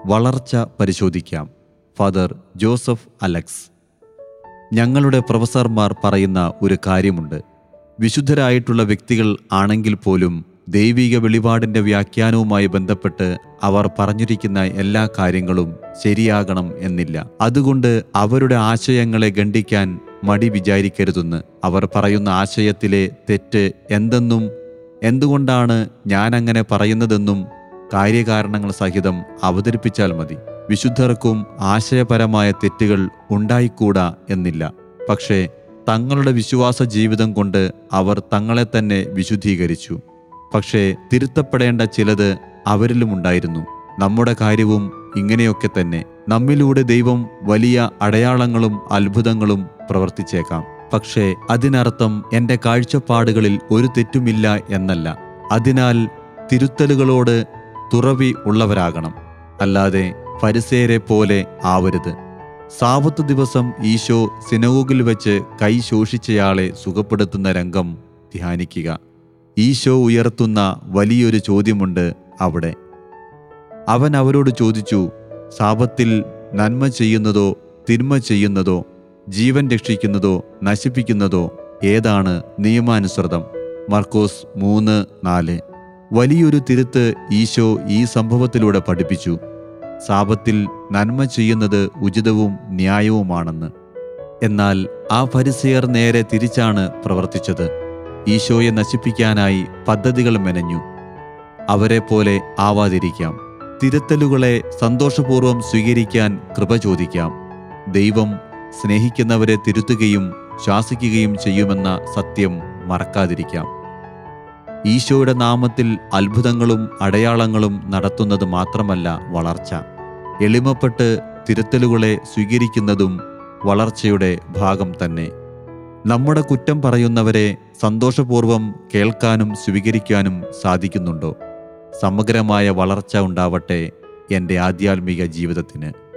വളർച്ച പരിശോധിക്കാം father Joseph Alex ഞങ്ങളുടെ പ്രൊഫസർമാർ പറയുന്ന ഒരു കാര്യമുണ്ട് വിശുദ്ധരായിട്ടുള്ള വ്യക്തികൾ ആണെങ്കിൽ പോലും ദൈവിക വെളിപാടിൻ്റെ വ്യാഖ്യാനവുമായി ബന്ധപ്പെട്ട് അവർ പറഞ്ഞിരിക്കുന്ന എല്ലാ കാര്യങ്ങളും ശരിയാകണം എന്നില്ല അതുകൊണ്ട് അവരുടെ ആശയങ്ങളെ ഖണ്ഡിക്കാൻ മടി വിചാരിക്കരുതെന്ന് അവർ പറയുന്ന ആശയത്തിലെ തെറ്റ് എന്തെന്നും എന്തുകൊണ്ടാണ് ഞാൻ അങ്ങനെ പറയുന്നതെന്നും കാര്യകാരണങ്ങൾ സഹിതം അവതരിപ്പിച്ചാൽ മതി വിശുദ്ധർക്കും ആശയപരമായ തെറ്റുകൾ ഉണ്ടായിക്കൂടാ എന്നില്ല പക്ഷേ തങ്ങളുടെ വിശ്വാസ ജീവിതം കൊണ്ട് അവർ തങ്ങളെ തന്നെ വിശുദ്ധീകരിച്ചു പക്ഷേ തിരുത്തപ്പെടേണ്ട ചിലത് അവരിലുമുണ്ടായിരുന്നു നമ്മുടെ കാര്യവും ഇങ്ങനെയൊക്കെ തന്നെ നമ്മിലൂടെ ദൈവം വലിയ അടയാളങ്ങളും അത്ഭുതങ്ങളും പ്രവർത്തിച്ചേക്കാം പക്ഷേ അതിനർത്ഥം എൻ്റെ കാഴ്ചപ്പാടുകളിൽ ഒരു തെറ്റുമില്ല എന്നല്ല അതിനാൽ തിരുത്തലുകളോട് തുറവി ഉള്ളവരാകണം അല്ലാതെ ഫരിസേരെ പോലെ ആവരുത് സാവത്ത് ദിവസം ഈശോ സിനഗോഗിൽ വെച്ച് കൈ ശോഷിച്ചയാളെ സുഖപ്പെടുത്തുന്ന രംഗം ധ്യാനിക്കുക ഈശോ ഉയർത്തുന്ന വലിയൊരു ചോദ്യമുണ്ട് അവിടെ അവൻ അവരോട് ചോദിച്ചു സാപത്തിൽ നന്മ ചെയ്യുന്നതോ തിന്മ ചെയ്യുന്നതോ ജീവൻ രക്ഷിക്കുന്നതോ നശിപ്പിക്കുന്നതോ ഏതാണ് നിയമാനുസൃതം മർക്കോസ് മൂന്ന് നാല് വലിയൊരു തിരുത്ത് ഈശോ ഈ സംഭവത്തിലൂടെ പഠിപ്പിച്ചു സാപത്തിൽ നന്മ ചെയ്യുന്നത് ഉചിതവും ന്യായവുമാണെന്ന് എന്നാൽ ആ ഫരിസയർ നേരെ തിരിച്ചാണ് പ്രവർത്തിച്ചത് ഈശോയെ നശിപ്പിക്കാനായി പദ്ധതികൾ മെനഞ്ഞു അവരെ പോലെ ആവാതിരിക്കാം തിരുത്തലുകളെ സന്തോഷപൂർവ്വം സ്വീകരിക്കാൻ കൃപ ചോദിക്കാം ദൈവം സ്നേഹിക്കുന്നവരെ തിരുത്തുകയും ശാസിക്കുകയും ചെയ്യുമെന്ന സത്യം മറക്കാതിരിക്കാം ഈശോയുടെ നാമത്തിൽ അത്ഭുതങ്ങളും അടയാളങ്ങളും നടത്തുന്നത് മാത്രമല്ല വളർച്ച എളിമപ്പെട്ട് തിരുത്തലുകളെ സ്വീകരിക്കുന്നതും വളർച്ചയുടെ ഭാഗം തന്നെ നമ്മുടെ കുറ്റം പറയുന്നവരെ സന്തോഷപൂർവ്വം കേൾക്കാനും സ്വീകരിക്കാനും സാധിക്കുന്നുണ്ടോ സമഗ്രമായ വളർച്ച ഉണ്ടാവട്ടെ എൻ്റെ ആധ്യാത്മിക ജീവിതത്തിന്